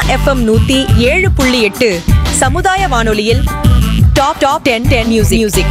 FM நூத்தி ஏழு புள்ளி எட்டு சமுதாய வானொலியில் top top ten ten music music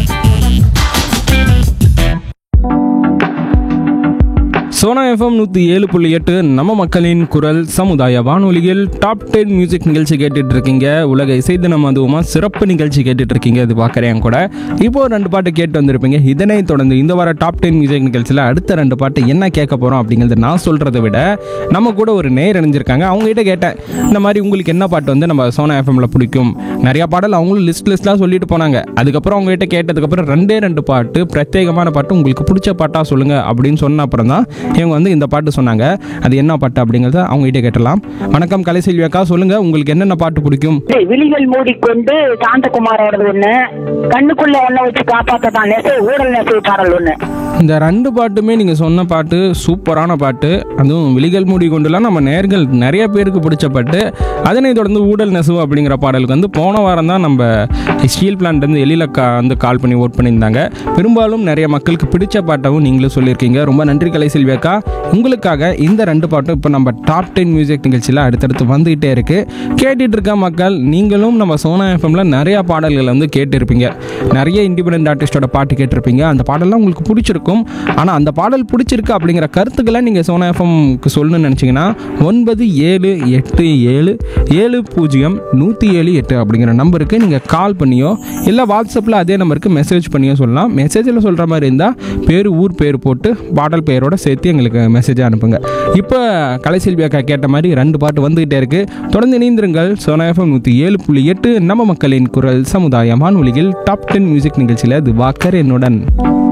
Sona FM நூற்றி ஏழு புள்ளி எட்டு நம்ம மக்களின் குரல் சமுதாய வானொலியில் டாப் டென் மியூசிக் நிகழ்ச்சி கேட்டுட்டு இருக்கீங்க உலக இசை தினம் அதுவுமா சிறப்பு நிகழ்ச்சி கேட்டுட்டு இருக்கீங்க இது பார்க்குறேன் கூட இப்போ ரெண்டு பாட்டு கேட்டு வந்திருப்பீங்க இதனை தொடர்ந்து இந்த வார டாப் டென் மியூசிக் நிகழ்ச்சியில் அடுத்த ரெண்டு பாட்டு என்ன கேட்க போகிறோம் அப்படிங்கிறத நான் சொல்கிறத விட நம்ம கூட ஒரு நேர் இணைஞ்சிருக்காங்க அவங்ககிட்ட கேட்டேன் இந்த மாதிரி உங்களுக்கு என்ன பாட்டு வந்து நம்ம சோனா எஃப்எம்ல பிடிக்கும் நிறைய பாடல் அவங்களும் லிஸ்ட் லிஸ்ட்லாம் சொல்லிட்டு போனாங்க அதுக்கப்புறம் அவங்ககிட்ட கேட்டதுக்கப்புறம் ரெண்டே ரெண்டு பாட்டு பிரத்யேகமான பாட்டு உங்களுக்கு பிடிச்ச பாட்டா சொல்லுங்க அப்படின்னு சொன்ன அப்புறம் தான் இவங்க வந்து இந்த பாட்டு சொன்னாங்க அது என்ன பாட்டு அப்படிங்கிறத அவங்ககிட்ட கேட்டலாம் வணக்கம் கலைசெல்வி அக்கா சொல்லுங்க உங்களுக்கு என்னென்ன பாட்டு பிடிக்கும் இது விழிகள் மூடிக்கொண்டு சாந்தகுமாரோடது ஒண்ணு கண்ணுக்குள்ள ஒண்ண வச்சு காப்பாத்ததான் நெசை ஊழல் நெசை பாடல் ஒண்ணு இந்த ரெண்டு பாட்டுமே நீங்கள் சொன்ன பாட்டு சூப்பரான பாட்டு அதுவும் விழிகள் மூடி கொண்டுலாம் நம்ம நேர்கள் நிறைய பேருக்கு பிடிச்ச பாட்டு அதனை தொடர்ந்து ஊடல் நெசவு அப்படிங்கிற பாடலுக்கு வந்து போன வாரம் தான் நம்ம ஸ்டீல் பிளான்ட்லேருந்து எழிலக்கா வந்து கால் பண்ணி ஓட் பண்ணியிருந்தாங்க பெரும்பாலும் நிறைய மக்களுக்கு பிடிச்ச பாட்டாவும் நீங்களும் சொல்லியிருக்கீங்க ரொம்ப நன்றி கலை செல்வி அக்கா உங்களுக்காக இந்த ரெண்டு பாட்டும் இப்போ நம்ம டாப் டென் மியூசிக் நிகழ்ச்சியில் அடுத்தடுத்து வந்துகிட்டே இருக்கு கேட்டுட்டு இருக்க மக்கள் நீங்களும் நம்ம சோனா எஃப்எம்ல நிறைய பாடல்களை வந்து கேட்டிருப்பீங்க நிறைய இண்டிபெண்டன்ட் ஆர்டிஸ்டோட பாட்டு கேட்டிருப்பீங்க அந்த பாடல்லாம் உங்களுக்கு பிடிச்சிருக்கும் ஆனால் அந்த பாடல் பிடிச்சிருக்கு அப்படிங்கிற கருத்துக்களை நீங்கள் சோனா எஃப்எம்க்கு சொல்லணும்னு நினச்சிங்கன்னா ஒன்பது ஏழு எட்டு ஏழு ஏழு பூஜ்ஜியம் நூற்றி ஏழு எட்டு அப்படிங்கிற நம்பருக்கு நீங்கள் கால் பண்ணியோ இல்லை வாட்ஸ்அப்பில் அதே நம்பருக்கு மெசேஜ் பண்ணியோ சொல்லலாம் மெசேஜில் சொல்கிற மாதிரி இருந்தால் பேர் ஊர் பேர் போட்டு பாடல் பெயரோட சேர்த்து எங்களுக்கு மெசேஜ் அனுப்புங்க இப்போ கலைசெல்வி அக்கா கேட்ட மாதிரி ரெண்டு பாட்டு வந்துகிட்டே இருக்கு தொடர்ந்து இணைந்திருங்கள் சோனா எஃப்எம் நூற்றி ஏழு புள்ளி எட்டு நம்ம மக்களின் குரல் சமுதாய வானொலியில் டாப் டென் மியூசிக் நிகழ்ச்சியில் இது வாக்கர் என்னுடன்